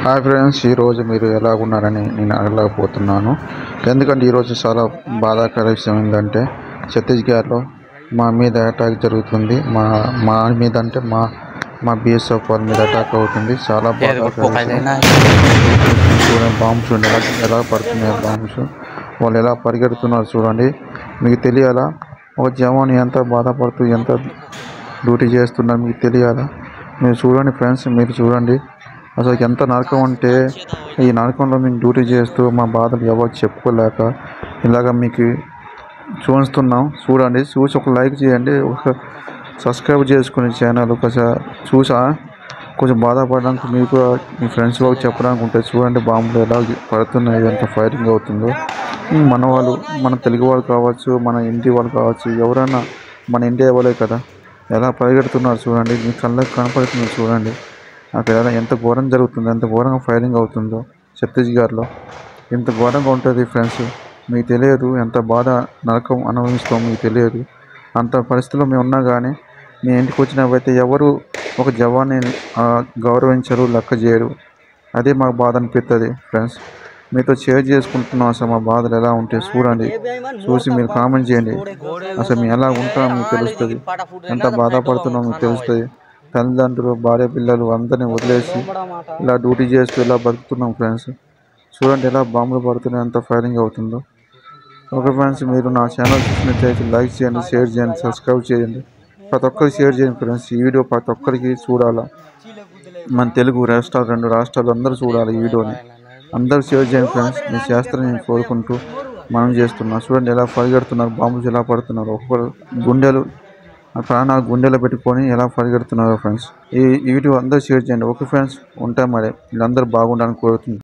Hi friends ఈరోజు మీరు ఎలా ఉన్నారని నేను అడగలేకపోతున్నాను ఎందుకంటే ఈరోజు చాలా బాధాకర విషయం ఏంటంటే ఛత్తీస్గఢ్లో మా మీద అటాక్ జరుగుతుంది మా మా మీద అంటే మా మా బిఎస్ఎఫ్ వాళ్ళ మీద అటాక్ అవుతుంది చాలా బాధాకర విషయం. చూడండి బాంబ్స్ చూడండి ఎలా ఎలా పడుతున్నాయి బాంబ్స్ వాళ్ళు ఎలా పరిగెడుతున్నారు చూడండి మీకు తెలియాలా ఒక జవాన్ ఎంత బాధపడుతూ ఎంత డ్యూటీ చేస్తున్నారు మీకు తెలియాలా మీరు చూడండి ఫ్రెండ్స్ మీరు చూడండి అసలు ఎంత నరకం అంటే ఈ నరకంలో మేము డ్యూటీ చేస్తూ మా బాధలు ఎవరు చెప్పుకోలేక ఇలాగ మీకు చూస్తున్నాం చూడండి చూసి ఒక లైక్ చేయండి ఒక సబ్స్క్రైబ్ చేసుకునే ఛానల్ ఒకసారి చూసా కొంచెం బాధపడడానికి మీకు మీ ఫ్రెండ్స్ వాళ్ళకి చెప్పడానికి ఉంటుంది చూడండి బాంబులు ఎలా పడుతున్నాయి ఎంత ఫైరింగ్ అవుతుందో ఉమ్, మన వాళ్ళు మన తెలుగు వాళ్ళు కావచ్చు మన ఇంటి వాళ్ళు కావచ్చు ఎవరైనా మన ఇండియా వాళ్ళే కదా ఎలా పరిగెడుతున్నారు చూడండి మీ కళ్ళకి కనపడుతుంది చూడండి అక్కడ ఎలా ఎంత ఘోరం జరుగుతుందో ఎంత ఘోరంగా ఫైరింగ్ అవుతుందో ఛత్తీస్గఢ్లో ఎంత ఘోరంగా ఉంటుంది ఫ్రెండ్స్ మీకు తెలియదు ఎంత బాధ నరకం అనుభవిస్తామో మీకు తెలియదు అంత పరిస్థితిలో మేము ఉన్నా కానీ మీ ఇంటికి వచ్చినవైతే ఎవరు ఒక జవాన్ని ఆ, గౌరవించరు లెక్క చేయరు అదే మాకు బాధ అనిపిస్తుంది ఫ్రెండ్స్ మీతో షేర్ చేసుకుంటున్నాం అసలు మా బాధలు ఎలా ఉంటాయి చూడండి చూసి మీరు కామెంట్ చేయండి అసలు మేము ఎలా ఉంటామో మీకు తెలుస్తుంది ఎంత బాధపడుతున్నామో మీకు తెలుస్తుంది తల్లిదండ్రులు భార్య పిల్లలు అందరినీ వదిలేసి ఇలా డ్యూటీ చేస్తూ ఇలా బతుకుతున్నాం ఫ్రెండ్స్ చూడండి ఎలా బాంబులు పడుతున్నాయి ఎంత ఫైరింగ్ అవుతుందో ఓకే ఫ్రెండ్స్ మీరు నా ఛానల్ చూసినట్లయితే లైక్ చేయండి షేర్ చేయండి సబ్స్క్రైబ్ చేయండి ప్రతి ఒక్కరికి షేర్ చేయండి ఫ్రెండ్స్ ఈ వీడియో ప్రతి ఒక్కరికి చూడాలా మన తెలుగు రాష్ట్రాలు రెండు రాష్ట్రాలు అందరూ చూడాలి ఈ వీడియోని అందరూ షేర్ చేయండి ఫ్రెండ్స్ మీ చేస్తారని నేను కోరుకుంటూ మనం చేస్తున్నా చూడండి ఎలా పరిగెడుతున్నారు బాంబులు ఎలా పడుతున్నారు ఒక్కొక్కరు గుండెలు ఆ ప్రాణాలు గుండెలో పెట్టుకొని ఎలా పరిగెడుతున్నారు ఫ్రెండ్స్ ఈ ఈ వీడియో అందరూ షేర్ చేయండి ఓకే ఫ్రెండ్స్ ఉంటాం మరి వీళ్ళందరూ బాగుండాలని కోరుతుంది